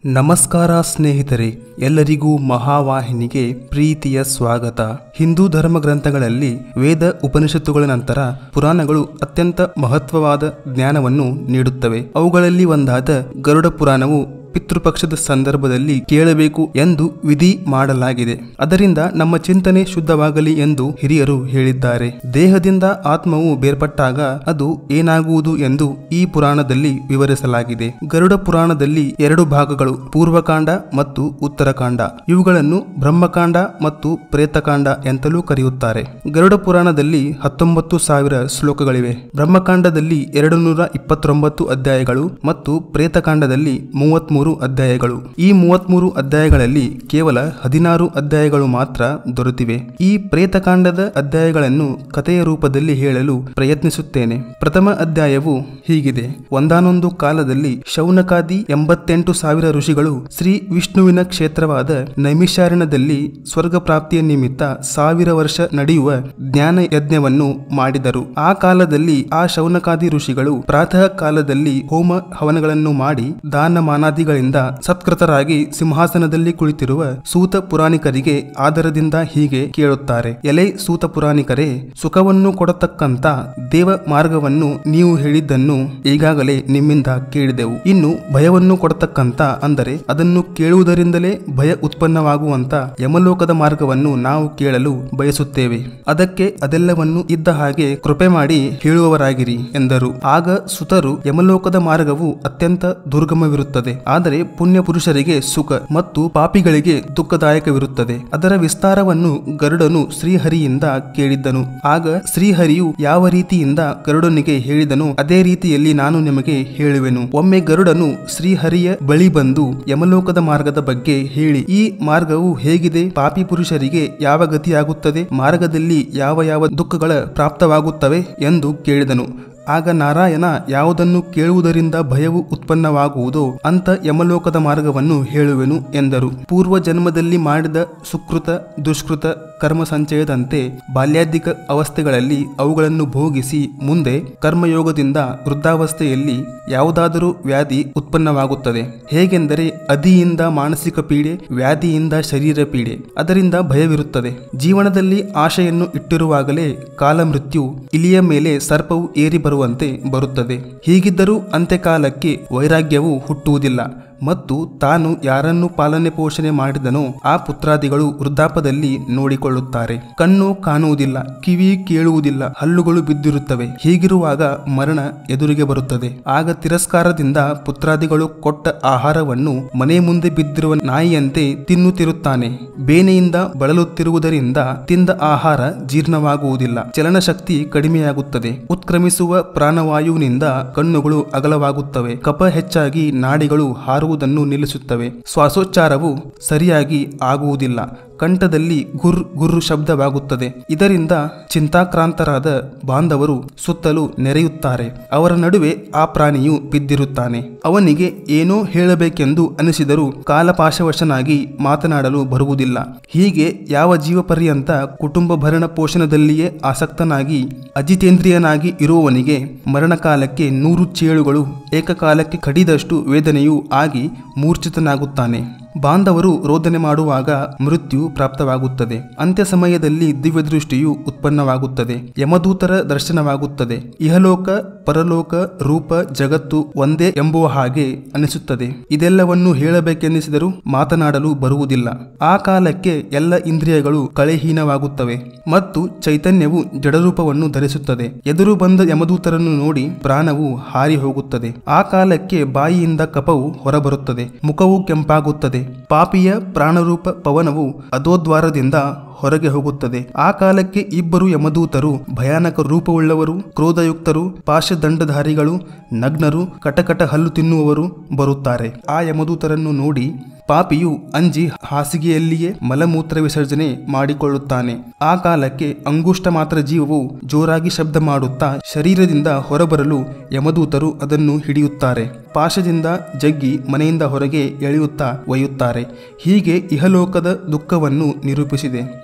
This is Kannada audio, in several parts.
ನಮಸ್ಕಾರ ಸ್ನೇಹಿತರೆ ಎಲ್ಲರಿಗೂ ಮಹಾವಾಹಿನಿಗೆ ಪ್ರೀತಿಯ ಸ್ವಾಗತ ಹಿಂದೂ ಧರ್ಮ ಗ್ರಂಥಗಳಲ್ಲಿ ವೇದ ಉಪನಿಷತ್ತುಗಳ ನಂತರ ಪುರಾಣಗಳು ಅತ್ಯಂತ ಮಹತ್ವವಾದ ಜ್ಞಾನವನ್ನು ನೀಡುತ್ತವೆ ಅವುಗಳಲ್ಲಿ ಒಂದಾದ ಗರುಡ ಪುರಾಣವು ಪಿತೃಪಕ್ಷದ ಸಂದರ್ಭದಲ್ಲಿ ಕೇಳಬೇಕು ಎಂದು ವಿಧಿ ಮಾಡಲಾಗಿದೆ ಅದರಿಂದ ನಮ್ಮ ಚಿಂತನೆ ಶುದ್ಧವಾಗಲಿ ಎಂದು ಹಿರಿಯರು ಹೇಳಿದ್ದಾರೆ ದೇಹದಿಂದ ಆತ್ಮವು ಬೇರ್ಪಟ್ಟಾಗ ಅದು ಏನಾಗುವುದು ಎಂದು ಈ ಪುರಾಣದಲ್ಲಿ ವಿವರಿಸಲಾಗಿದೆ ಗರುಡ ಪುರಾಣದಲ್ಲಿ ಎರಡು ಭಾಗಗಳು ಪೂರ್ವಕಾಂಡ ಮತ್ತು ಉತ್ತರಕಾಂಡ ಇವುಗಳನ್ನು ಬ್ರಹ್ಮಕಾಂಡ ಮತ್ತು ಪ್ರೇತಕಾಂಡ ಎಂತಲೂ ಕರೆಯುತ್ತಾರೆ ಗರುಡ ಪುರಾಣದಲ್ಲಿ ಹತ್ತೊಂಬತ್ತು ಸಾವಿರ ಶ್ಲೋಕಗಳಿವೆ ಬ್ರಹ್ಮಕಾಂಡದಲ್ಲಿ ಎರಡು ನೂರ ಇಪ್ಪತ್ತೊಂಬತ್ತು ಅಧ್ಯಾಯಗಳು ಮತ್ತು ಪ್ರೇತಕಾಂಡದಲ್ಲಿ ಮೂವತ್ಮೂರು ಅಧ್ಯಾಯಗಳು ಈ ಮೂವತ್ಮೂರು ಅಧ್ಯಾಯಗಳಲ್ಲಿ ಕೇವಲ ಹದಿನಾರು ಅಧ್ಯಾಯಗಳು ಮಾತ್ರ ದೊರೆತಿವೆ ಈ ಪ್ರೇತಕಾಂಡದ ಅಧ್ಯಾಯಗಳನ್ನು ಕಥೆಯ ರೂಪದಲ್ಲಿ ಹೇಳಲು ಪ್ರಯತ್ನಿಸುತ್ತೇನೆ ಪ್ರಥಮ ಅಧ್ಯಾಯವು ಹೀಗಿದೆ ಒಂದಾನೊಂದು ಕಾಲದಲ್ಲಿ ಶೌನಕಾದಿ ಎಂಬತ್ತೆಂಟು ಸಾವಿರ ಋಷಿಗಳು ಶ್ರೀ ವಿಷ್ಣುವಿನ ಕ್ಷೇತ್ರವಾದ ನೈಮಿಷಾರಣ್ಯದಲ್ಲಿ ಸ್ವರ್ಗ ಪ್ರಾಪ್ತಿಯ ನಿಮಿತ್ತ ಸಾವಿರ ವರ್ಷ ನಡೆಯುವ ಜ್ಞಾನ ಯಜ್ಞವನ್ನು ಮಾಡಿದರು ಆ ಕಾಲದಲ್ಲಿ ಆ ಶೌನಕಾದಿ ಋಷಿಗಳು ಪ್ರಾತಃ ಕಾಲದಲ್ಲಿ ಹೋಮ ಹವನಗಳನ್ನು ಮಾಡಿ ದಾನ ಮಾನಾದಿಗಳಿಂದ ಸತ್ಕೃತರಾಗಿ ಸಿಂಹಾಸನದಲ್ಲಿ ಕುಳಿತಿರುವ ಸೂತ ಪುರಾಣಿಕರಿಗೆ ಆದರದಿಂದ ಹೀಗೆ ಕೇಳುತ್ತಾರೆ ಎಲೆ ಸೂತ ಪುರಾಣಿಕರೇ ಸುಖವನ್ನು ಕೊಡತಕ್ಕಂತ ದೇವ ಮಾರ್ಗವನ್ನು ನೀವು ಹೇಳಿದ್ದನ್ನು ಈಗಾಗಲೇ ನಿಮ್ಮಿಂದ ಕೇಳಿದೆವು ಇನ್ನು ಭಯವನ್ನು ಕೊಡತಕ್ಕಂತ ಅಂದರೆ ಅದನ್ನು ಕೇಳುವುದರಿಂದಲೇ ಭಯ ಉತ್ಪನ್ನವಾಗುವಂತ ಯಮಲೋಕದ ಮಾರ್ಗವನ್ನು ನಾವು ಕೇಳಲು ಬಯಸುತ್ತೇವೆ ಅದಕ್ಕೆ ಅದೆಲ್ಲವನ್ನು ಇದ್ದ ಹಾಗೆ ಕೃಪೆ ಮಾಡಿ ಹೇಳುವವರಾಗಿರಿ ಎಂದರು ಆಗ ಸುತರು ಯಮಲೋಕದ ಮಾರ್ಗವು ಅತ್ಯಂತ ದುರ್ಗಮವಿರುತ್ತದೆ ಆದರೆ ಪುಣ್ಯ ಪುರುಷರಿಗೆ ಸುಖ ಮತ್ತು ಪಾಪಿಗಳಿಗೆ ದುಃಖದಾಯಕವಿರುತ್ತದೆ ಅದರ ವಿಸ್ತಾರವನ್ನು ಗರುಡನು ಶ್ರೀಹರಿಯಿಂದ ಕೇಳಿದ್ದನು ಆಗ ಶ್ರೀಹರಿಯು ಯಾವ ರೀತಿಯಿಂದ ಗರುಡನಿಗೆ ಹೇಳಿದನು ಅದೇ ರೀತಿಯಲ್ಲಿ ನಾನು ನಿಮಗೆ ಹೇಳುವೆನು ಒಮ್ಮೆ ಗರುಡನು ಶ್ರೀಹರಿಯ ಬಳಿ ಬಂದು ಯಮಲೋಕದ ಮಾರ್ಗದ ಬಗ್ಗೆ ಹೇಳಿ ಈ ಮಾರ್ಗವು ಹೇಗಿದೆ ಪಾಪಿ ಪುರುಷರಿಗೆ ಯಾವ ಗತಿಯಾಗುತ್ತದೆ ಮಾರ್ಗದಲ್ಲಿ ಯಾವ ಯಾವ ದುಃಖಗಳ ಪ್ರಾಪ್ತವಾಗುತ್ತವೆ ಎಂದು ಕೇಳಿದನು ಆಗ ನಾರಾಯಣ ಯಾವುದನ್ನು ಕೇಳುವುದರಿಂದ ಭಯವು ಉತ್ಪನ್ನವಾಗುವುದೋ ಅಂತ ಯಮಲೋಕದ ಮಾರ್ಗವನ್ನು ಹೇಳುವೆನು ಎಂದರು ಪೂರ್ವ ಜನ್ಮದಲ್ಲಿ ಮಾಡಿದ ಸುಕೃತ ದುಷ್ಕೃತ ಕರ್ಮ ಸಂಚಯದಂತೆ ಬಾಲ್ಯಾಧಿಕ ಅವಸ್ಥೆಗಳಲ್ಲಿ ಅವುಗಳನ್ನು ಭೋಗಿಸಿ ಮುಂದೆ ಕರ್ಮಯೋಗದಿಂದ ವೃದ್ಧಾವಸ್ಥೆಯಲ್ಲಿ ಯಾವುದಾದರೂ ವ್ಯಾಧಿ ಉತ್ಪನ್ನವಾಗುತ್ತದೆ ಹೇಗೆಂದರೆ ಅದಿಯಿಂದ ಮಾನಸಿಕ ಪೀಡೆ ವ್ಯಾಧಿಯಿಂದ ಶರೀರ ಪೀಡೆ ಅದರಿಂದ ಭಯವಿರುತ್ತದೆ ಜೀವನದಲ್ಲಿ ಆಶೆಯನ್ನು ಇಟ್ಟಿರುವಾಗಲೇ ಕಾಲಮೃತ್ಯು ಇಲಿಯ ಮೇಲೆ ಸರ್ಪವು ಏರಿ ಬರುವಂತೆ ಬರುತ್ತದೆ ಹೀಗಿದ್ದರೂ ಅಂತ್ಯಕಾಲಕ್ಕೆ ವೈರಾಗ್ಯವು ಹುಟ್ಟುವುದಿಲ್ಲ ಮತ್ತು ತಾನು ಯಾರನ್ನು ಪಾಲನೆ ಪೋಷಣೆ ಮಾಡಿದನೋ ಆ ಪುತ್ರಾದಿಗಳು ವೃದ್ಧಾಪದಲ್ಲಿ ನೋಡಿಕೊಳ್ಳುತ್ತಾರೆ ಕಣ್ಣು ಕಾಣುವುದಿಲ್ಲ ಕಿವಿ ಕೇಳುವುದಿಲ್ಲ ಹಲ್ಲುಗಳು ಬಿದ್ದಿರುತ್ತವೆ ಹೀಗಿರುವಾಗ ಮರಣ ಎದುರಿಗೆ ಬರುತ್ತದೆ ಆಗ ತಿರಸ್ಕಾರದಿಂದ ಪುತ್ರಾದಿಗಳು ಕೊಟ್ಟ ಆಹಾರವನ್ನು ಮನೆ ಮುಂದೆ ಬಿದ್ದಿರುವ ನಾಯಿಯಂತೆ ತಿನ್ನುತ್ತಿರುತ್ತಾನೆ ಬೇನೆಯಿಂದ ಬಳಲುತ್ತಿರುವುದರಿಂದ ತಿಂದ ಆಹಾರ ಜೀರ್ಣವಾಗುವುದಿಲ್ಲ ಚಲನಶಕ್ತಿ ಕಡಿಮೆಯಾಗುತ್ತದೆ ಉತ್ಕ್ರಮಿಸುವ ಪ್ರಾಣವಾಯುವಿನಿಂದ ಕಣ್ಣುಗಳು ಅಗಲವಾಗುತ್ತವೆ ಕಪ ಹೆಚ್ಚಾಗಿ ನಾಡಿಗಳು ಹಾರುವುದನ್ನು ನಿಲ್ಲಿಸುತ್ತವೆ ಶ್ವಾಸೋಚ್ಚಾರವು ಸರಿಯಾಗಿ ಆಗುವುದಿಲ್ಲ ಕಂಠದಲ್ಲಿ ಗುರ್ ಗುರ್ರು ಶಬ್ದವಾಗುತ್ತದೆ ಇದರಿಂದ ಚಿಂತಾಕ್ರಾಂತರಾದ ಬಾಂಧವರು ಸುತ್ತಲೂ ನೆರೆಯುತ್ತಾರೆ ಅವರ ನಡುವೆ ಆ ಪ್ರಾಣಿಯು ಬಿದ್ದಿರುತ್ತಾನೆ ಅವನಿಗೆ ಏನೋ ಹೇಳಬೇಕೆಂದು ಅನಿಸಿದರೂ ಕಾಲಪಾಶವಶನಾಗಿ ಮಾತನಾಡಲು ಬರುವುದಿಲ್ಲ ಹೀಗೆ ಯಾವ ಜೀವ ಪರ್ಯಂತ ಕುಟುಂಬ ಭರಣ ಪೋಷಣದಲ್ಲಿಯೇ ಆಸಕ್ತನಾಗಿ ಅಜಿತೇಂದ್ರಿಯನಾಗಿ ಇರುವವನಿಗೆ ಮರಣಕಾಲಕ್ಕೆ ನೂರು ಚೇಳುಗಳು ಏಕಕಾಲಕ್ಕೆ ಕಡಿದಷ್ಟು ವೇದನೆಯೂ ಆಗಿ ಮೂರ್ಛಿತನಾಗುತ್ತಾನೆ ಬಾಂಧವರು ರೋದನೆ ಮಾಡುವಾಗ ಮೃತ್ಯು ಪ್ರಾಪ್ತವಾಗುತ್ತದೆ ಅಂತ್ಯ ಸಮಯದಲ್ಲಿ ದಿವ್ಯದೃಷ್ಟಿಯು ಉತ್ಪನ್ನವಾಗುತ್ತದೆ ಯಮದೂತರ ದರ್ಶನವಾಗುತ್ತದೆ ಇಹಲೋಕ ಪರಲೋಕ ರೂಪ ಜಗತ್ತು ಒಂದೇ ಎಂಬುವ ಹಾಗೆ ಅನಿಸುತ್ತದೆ ಇದೆಲ್ಲವನ್ನು ಹೇಳಬೇಕೆನ್ನಿಸಿದರೂ ಮಾತನಾಡಲು ಬರುವುದಿಲ್ಲ ಆ ಕಾಲಕ್ಕೆ ಎಲ್ಲ ಇಂದ್ರಿಯಗಳು ಕಳೆಹೀನವಾಗುತ್ತವೆ ಮತ್ತು ಚೈತನ್ಯವು ಜಡರೂಪವನ್ನು ಧರಿಸುತ್ತದೆ ಎದುರು ಬಂದ ಯಮದೂತರನ್ನು ನೋಡಿ ಪ್ರಾಣವು ಹಾರಿ ಹೋಗುತ್ತದೆ ಆ ಕಾಲಕ್ಕೆ ಬಾಯಿಯಿಂದ ಕಪವು ಹೊರಬರುತ್ತದೆ ಮುಖವು ಕೆಂಪಾಗುತ್ತದೆ ಪಾಪಿಯ ಪ್ರಾಣರೂಪ ಪವನವು ಅಧೋದ್ವಾರದಿಂದ ಹೊರಗೆ ಹೋಗುತ್ತದೆ ಆ ಕಾಲಕ್ಕೆ ಇಬ್ಬರು ಯಮದೂತರು ಭಯಾನಕ ರೂಪವುಳ್ಳವರು ಕ್ರೋಧಯುಕ್ತರು ಪಾಶದಂಡಧಾರಿಗಳು ನಗ್ನರು ಕಟಕಟ ಹಲ್ಲು ತಿನ್ನುವವರು ಬರುತ್ತಾರೆ ಆ ಯಮದೂತರನ್ನು ನೋಡಿ ಪಾಪಿಯು ಅಂಜಿ ಹಾಸಿಗೆಯಲ್ಲಿಯೇ ಮಲಮೂತ್ರ ವಿಸರ್ಜನೆ ಮಾಡಿಕೊಳ್ಳುತ್ತಾನೆ ಆ ಕಾಲಕ್ಕೆ ಅಂಗುಷ್ಟ ಮಾತ್ರ ಜೀವವು ಜೋರಾಗಿ ಶಬ್ದ ಮಾಡುತ್ತಾ ಶರೀರದಿಂದ ಹೊರಬರಲು ಯಮದೂತರು ಅದನ್ನು ಹಿಡಿಯುತ್ತಾರೆ ಪಾಶದಿಂದ ಜಗ್ಗಿ ಮನೆಯಿಂದ ಹೊರಗೆ ಎಳೆಯುತ್ತಾ ಒಯ್ಯುತ್ತಾರೆ ಹೀಗೆ ಇಹಲೋಕದ ದುಃಖವನ್ನು ನಿರೂಪಿಸಿದೆ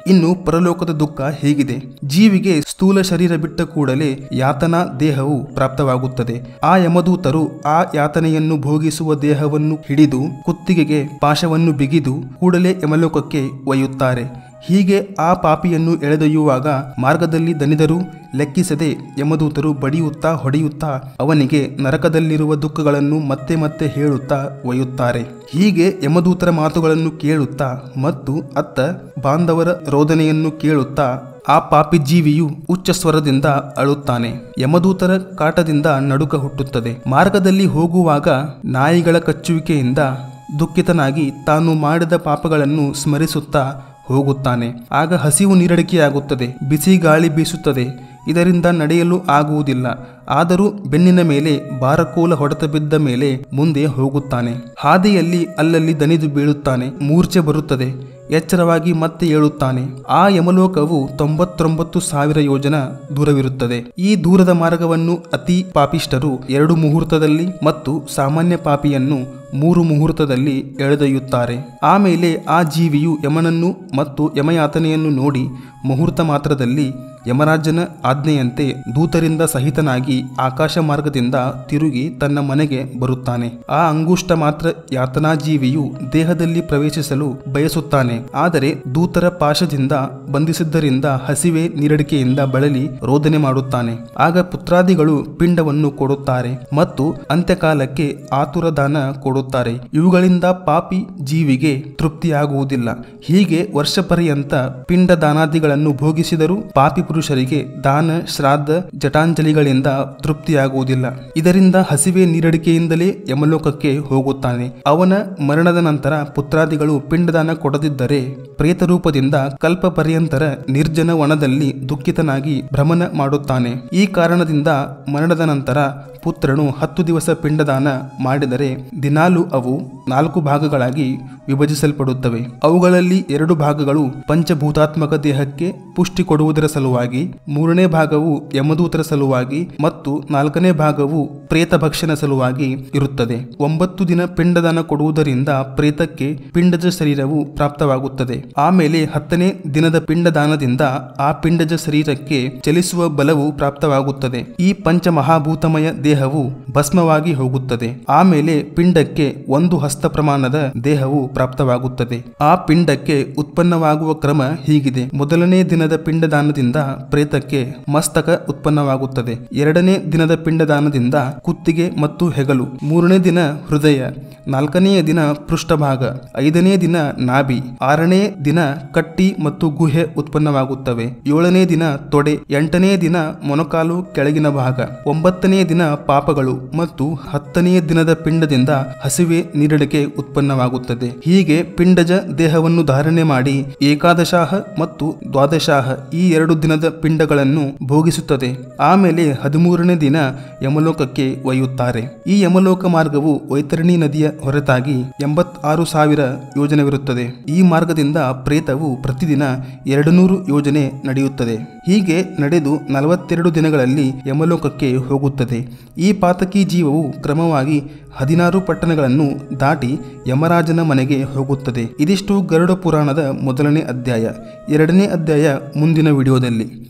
ಇನ್ನು ಪರಲೋಕದ ದುಃಖ ಹೇಗಿದೆ ಜೀವಿಗೆ ಸ್ಥೂಲ ಶರೀರ ಬಿಟ್ಟ ಕೂಡಲೇ ಯಾತನಾ ದೇಹವು ಪ್ರಾಪ್ತವಾಗುತ್ತದೆ ಆ ಯಮದೂತರು ಆ ಯಾತನೆಯನ್ನು ಭೋಗಿಸುವ ದೇಹವನ್ನು ಹಿಡಿದು ಕುತ್ತಿಗೆಗೆ ಪಾಶವನ್ನು ಬಿಗಿದು ಕೂಡಲೇ ಯಮಲೋಕಕ್ಕೆ ಒಯ್ಯುತ್ತಾರೆ ಹೀಗೆ ಆ ಪಾಪಿಯನ್ನು ಎಳೆದೊಯ್ಯುವಾಗ ಮಾರ್ಗದಲ್ಲಿ ದನಿದರೂ ಲೆಕ್ಕಿಸದೆ ಯಮದೂತರು ಬಡಿಯುತ್ತಾ ಹೊಡೆಯುತ್ತಾ ಅವನಿಗೆ ನರಕದಲ್ಲಿರುವ ದುಃಖಗಳನ್ನು ಮತ್ತೆ ಮತ್ತೆ ಹೇಳುತ್ತಾ ಒಯ್ಯುತ್ತಾರೆ ಹೀಗೆ ಯಮದೂತರ ಮಾತುಗಳನ್ನು ಕೇಳುತ್ತಾ ಮತ್ತು ಅತ್ತ ಬಾಂಧವರ ರೋದನೆಯನ್ನು ಕೇಳುತ್ತಾ ಆ ಪಾಪಿ ಜೀವಿಯು ಉಚ್ಚ ಸ್ವರದಿಂದ ಅಳುತ್ತಾನೆ ಯಮದೂತರ ಕಾಟದಿಂದ ನಡುಕ ಹುಟ್ಟುತ್ತದೆ ಮಾರ್ಗದಲ್ಲಿ ಹೋಗುವಾಗ ನಾಯಿಗಳ ಕಚ್ಚುವಿಕೆಯಿಂದ ದುಃಖಿತನಾಗಿ ತಾನು ಮಾಡಿದ ಪಾಪಗಳನ್ನು ಸ್ಮರಿಸುತ್ತಾ ಹೋಗುತ್ತಾನೆ ಆಗ ಹಸಿವು ನೀರಡಿಕೆಯಾಗುತ್ತದೆ ಬಿಸಿ ಗಾಳಿ ಬೀಸುತ್ತದೆ ಇದರಿಂದ ನಡೆಯಲು ಆಗುವುದಿಲ್ಲ ಆದರೂ ಬೆನ್ನಿನ ಮೇಲೆ ಬಾರಕೋಲ ಹೊಡೆತ ಬಿದ್ದ ಮೇಲೆ ಮುಂದೆ ಹೋಗುತ್ತಾನೆ ಹಾದಿಯಲ್ಲಿ ಅಲ್ಲಲ್ಲಿ ದನಿದು ಬೀಳುತ್ತಾನೆ ಮೂರ್ಛೆ ಬರುತ್ತದೆ ಎಚ್ಚರವಾಗಿ ಮತ್ತೆ ಏಳುತ್ತಾನೆ ಆ ಯಮಲೋಕವು ತೊಂಬತ್ತೊಂಬತ್ತು ಸಾವಿರ ಯೋಜನ ದೂರವಿರುತ್ತದೆ ಈ ದೂರದ ಮಾರ್ಗವನ್ನು ಅತಿ ಪಾಪಿಷ್ಟರು ಎರಡು ಮುಹೂರ್ತದಲ್ಲಿ ಮತ್ತು ಸಾಮಾನ್ಯ ಪಾಪಿಯನ್ನು ಮೂರು ಮುಹೂರ್ತದಲ್ಲಿ ಎಳೆದೊಯ್ಯುತ್ತಾರೆ ಆಮೇಲೆ ಆ ಜೀವಿಯು ಯಮನನ್ನು ಮತ್ತು ಯಮಯಾತನೆಯನ್ನು ನೋಡಿ ಮುಹೂರ್ತ ಮಾತ್ರದಲ್ಲಿ ಯಮರಾಜನ ಆಜ್ಞೆಯಂತೆ ದೂತರಿಂದ ಸಹಿತನಾಗಿ ಆಕಾಶ ಮಾರ್ಗದಿಂದ ತಿರುಗಿ ತನ್ನ ಮನೆಗೆ ಬರುತ್ತಾನೆ ಆ ಅಂಗುಷ್ಟ ಮಾತ್ರ ಯಾತನಾ ಜೀವಿಯು ದೇಹದಲ್ಲಿ ಪ್ರವೇಶಿಸಲು ಬಯಸುತ್ತಾನೆ ಆದರೆ ದೂತರ ಪಾಶದಿಂದ ಬಂಧಿಸಿದ್ದರಿಂದ ಹಸಿವೆ ನೀರಡಿಕೆಯಿಂದ ಬಳಲಿ ರೋದನೆ ಮಾಡುತ್ತಾನೆ ಆಗ ಪುತ್ರಾದಿಗಳು ಪಿಂಡವನ್ನು ಕೊಡುತ್ತಾರೆ ಮತ್ತು ಅಂತ್ಯಕಾಲಕ್ಕೆ ಆತುರ ದಾನ ಕೊಡುತ್ತಾರೆ ಇವುಗಳಿಂದ ಪಾಪಿ ಜೀವಿಗೆ ತೃಪ್ತಿಯಾಗುವುದಿಲ್ಲ ಹೀಗೆ ವರ್ಷ ಪರ್ಯಂತ ಪಿಂಡ ದಾನಾದಿಗಳನ್ನು ಭೋಗಿಸಿದರೂ ಪಾಪಿ ಪುರುಷರಿಗೆ ದಾನ ಶ್ರಾದ್ದ ಜಟಾಂಜಲಿಗಳಿಂದ ತೃಪ್ತಿಯಾಗುವುದಿಲ್ಲ ಇದರಿಂದ ಹಸಿವೆ ನೀರಡಿಕೆಯಿಂದಲೇ ಯಮಲೋಕಕ್ಕೆ ಹೋಗುತ್ತಾನೆ ಅವನ ಮರಣದ ನಂತರ ಪುತ್ರಾದಿಗಳು ಪಿಂಡದಾನ ಕೊಡದಿದ್ದರೆ ಪ್ರೇತ ರೂಪದಿಂದ ಕಲ್ಪ ಪರ್ಯಂತರ ನಿರ್ಜನ ವನದಲ್ಲಿ ದುಃಖಿತನಾಗಿ ಭ್ರಮಣ ಮಾಡುತ್ತಾನೆ ಈ ಕಾರಣದಿಂದ ಮರಣದ ನಂತರ ಪುತ್ರನು ಹತ್ತು ದಿವಸ ಪಿಂಡದಾನ ಮಾಡಿದರೆ ದಿನಾಲು ಅವು ನಾಲ್ಕು ಭಾಗಗಳಾಗಿ ವಿಭಜಿಸಲ್ಪಡುತ್ತವೆ ಅವುಗಳಲ್ಲಿ ಎರಡು ಭಾಗಗಳು ಪಂಚಭೂತಾತ್ಮಕ ದೇಹಕ್ಕೆ ಪುಷ್ಟಿ ಕೊಡುವುದರ ಸಲುವಾಗಿ ಮೂರನೇ ಭಾಗವು ಯಮದೂತರ ಸಲುವಾಗಿ ಮತ್ತು ನಾಲ್ಕನೇ ಭಾಗವು ಪ್ರೇತ ಭಕ್ಷಣ ಸಲುವಾಗಿ ಇರುತ್ತದೆ ಒಂಬತ್ತು ದಿನ ಪಿಂಡದಾನ ಕೊಡುವುದರಿಂದ ಪ್ರೇತಕ್ಕೆ ಪಿಂಡಜ ಶರೀರವು ಪ್ರಾಪ್ತವಾಗುತ್ತದೆ ಆಮೇಲೆ ಹತ್ತನೇ ದಿನದ ಪಿಂಡದಾನದಿಂದ ಆ ಪಿಂಡಜ ಶರೀರಕ್ಕೆ ಚಲಿಸುವ ಬಲವು ಪ್ರಾಪ್ತವಾಗುತ್ತದೆ ಈ ಪಂಚ ಮಹಾಭೂತಮಯ ದೇಹವು ಭಸ್ಮವಾಗಿ ಹೋಗುತ್ತದೆ ಆಮೇಲೆ ಪಿಂಡಕ್ಕೆ ಒಂದು ಹಸ್ತ ಪ್ರಮಾಣದ ದೇಹವು ಪ್ರಾಪ್ತವಾಗುತ್ತದೆ ಆ ಪಿಂಡಕ್ಕೆ ಉತ್ಪನ್ನವಾಗುವ ಕ್ರಮ ಹೀಗಿದೆ ಮೊದಲನೇ ದಿನದ ಪಿಂಡದಾನದಿಂದ ಪ್ರೇತಕ್ಕೆ ಮಸ್ತಕ ಉತ್ಪನ್ನವಾಗುತ್ತದೆ ಎರಡನೇ ದಿನದ ಪಿಂಡದಾನದಿಂದ ಕುತ್ತಿಗೆ ಮತ್ತು ಹೆಗಲು ಮೂರನೇ ದಿನ ಹೃದಯ ನಾಲ್ಕನೆಯ ದಿನ ಪೃಷ್ಠಭಾಗ ಐದನೇ ದಿನ ನಾಭಿ ಆರನೇ ದಿನ ಕಟ್ಟಿ ಮತ್ತು ಗುಹೆ ಉತ್ಪನ್ನವಾಗುತ್ತವೆ ಏಳನೇ ದಿನ ತೊಡೆ ಎಂಟನೇ ದಿನ ಮೊನಕಾಲು ಕೆಳಗಿನ ಭಾಗ ಒಂಬತ್ತನೇ ದಿನ ಪಾಪಗಳು ಮತ್ತು ಹತ್ತನೆಯ ದಿನದ ಪಿಂಡದಿಂದ ಹಸಿವೆ ನೀರಡಿಕೆ ಉತ್ಪನ್ನವಾಗುತ್ತದೆ ಹೀಗೆ ಪಿಂಡಜ ದೇಹವನ್ನು ಧಾರಣೆ ಮಾಡಿ ಏಕಾದಶಾಹ ಮತ್ತು ದ್ವಾದಶಾಹ ಈ ಎರಡು ದಿನದ ಪಿಂಡಗಳನ್ನು ಭೋಗಿಸುತ್ತದೆ ಆಮೇಲೆ ಹದಿಮೂರನೇ ದಿನ ಯಮಲೋಕಕ್ಕೆ ಒಯ್ಯುತ್ತಾರೆ ಈ ಯಮಲೋಕ ಮಾರ್ಗವು ವೈತರಣಿ ನದಿಯ ಹೊರತಾಗಿ ಎಂಬತ್ತಾರು ಸಾವಿರ ಯೋಜನೆವಿರುತ್ತದೆ ಈ ಮಾರ್ಗದಿಂದ ಪ್ರೇತವು ಪ್ರತಿದಿನ ಎರಡು ನೂರು ಯೋಜನೆ ನಡೆಯುತ್ತದೆ ಹೀಗೆ ನಡೆದು ನಲವತ್ತೆರಡು ದಿನಗಳಲ್ಲಿ ಯಮಲೋಕಕ್ಕೆ ಹೋಗುತ್ತದೆ ಈ ಪಾತಕಿ ಜೀವವು ಕ್ರಮವಾಗಿ ಹದಿನಾರು ಪಟ್ಟಣಗಳನ್ನು ದಾಟಿ ಯಮರಾಜನ ಮನೆಗೆ ಹೋಗುತ್ತದೆ ಇದಿಷ್ಟು ಗರುಡ ಪುರಾಣದ ಮೊದಲನೇ ಅಧ್ಯಾಯ ಎರಡನೇ ಅಧ್ಯಾಯ ಮುಂದಿನ ವಿಡಿಯೋದಲ್ಲಿ